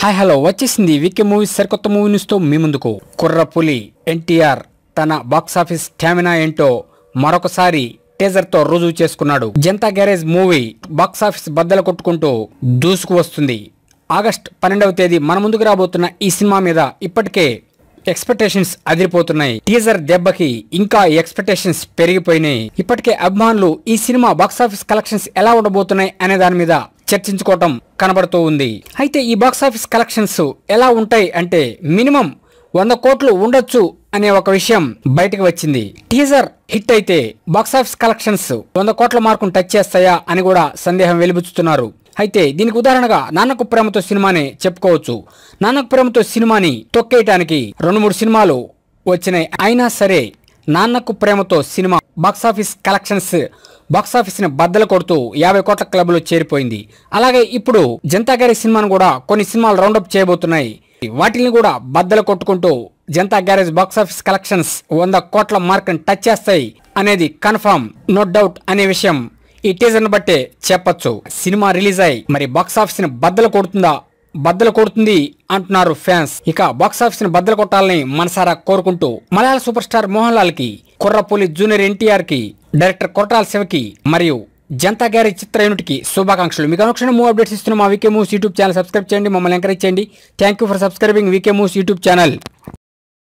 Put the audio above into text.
hi hello వచ్చేసింది VK movies సరికొత్త movie న్యూస్తో మీ ముందుకు కుర్రపులి ఎన్టీఆర్ తన బాక్సాఫీస్ స్టామినా ఏంటో మరొకసారి టీజర్తో రుజువు చేసుకున్నాడు జనతా గ్యారేజ్ మూవీ బాక్సాఫీస్ బద్దలు కొట్టుకుంటూ దూసుకు వస్తుంది ఆగస్ట్ పన్నెండవ తేదీ మన ముందుకు రాబోతున్న ఈ సినిమా మీద ఇప్పటికే ఎక్స్పెక్టేషన్స్ అదిరిపోతున్నాయి టీజర్ దెబ్బకి ఇంకా ఎక్స్పెక్టేషన్స్ పెరిగిపోయినాయి ఇప్పటికే అభిమానులు ఈ సినిమా బాక్సాఫీస్ కలెక్షన్స్ ఎలా ఉండబోతున్నాయి అనే దాని మీద చర్చించుకోవటం కనబడుతూ ఉంది అయితే ఈ బాక్సాఫీస్ కలెక్షన్స్ ఎలా ఉంటాయి అంటే మినిమం వంద కోట్లు ఉండొచ్చు అనే ఒక విషయం బయటకు వచ్చింది టీజర్ హిట్ అయితే బాక్సాఫీస్ కలెక్షన్స్ వంద కోట్ల మార్కును టచ్ చేస్తాయా అని కూడా సందేహం వెలిబుచ్చుతున్నారు అయితే దీనికి ఉదాహరణగా నాన్నకు ప్రేమతో సినిమానే చెప్పుకోవచ్చు నాన్నకు ప్రేమతో సినిమాని తొక్కేయటానికి రెండు మూడు సినిమాలు వచ్చినాయి అయినా సరే నాన్నకు ప్రేమతో సినిమా బాక్సాఫీస్ కలెక్షన్స్ బాక్సాఫీస్ ని బద్దలు కొడుతూ యాభై కోట్ల క్లబ్ లో చేరిపోయింది అలాగే ఇప్పుడు జనతా గ్యారేజ్ సినిమాను కూడా కొన్ని సినిమాలు రౌండప్ చేయబోతున్నాయి వాటిని కూడా బద్దలు కొట్టుకుంటూ జనతా గ్యారేజ్ బాక్సాఫీస్ కలెక్షన్స్ వంద కోట్ల మార్క్ టచ్ చేస్తాయి అనేది కన్ఫర్మ్ నో డౌట్ అనే విషయం ఈ టీజర్ ని బట్టే చెప్పొచ్చు సినిమా రిలీజ్ అయి మరి బాక్సాఫీస్ ని బద్దలు కొడుతుందా బద్దలు కొడుతుంది అంటున్నారు ఫ్యాన్స్ ఇక బాక్సాఫీస్ ని బద్దలు కొట్టాలని మనసారా కోరుకుంటూ మలయాళ సూపర్ స్టార్ మోహన్ లాల్ కి కుర్రపులి జూనియర్ ఎన్టీఆర్ కి డైరెక్టర్ కొట్టాల శివకి మరియు జనతా గ్యారేజ్ చిత్ర యూనిట్ కి శుభాకాంక్షలు మీకు అనుక్షణం మూవ్ అప్డేట్స్ ఇస్తున్న మా VK movies YouTube channel subscribe చేయండి మమ్మల్ని ఎంకరేజ్ చేయండి thank you for subscribing VK movies YouTube channel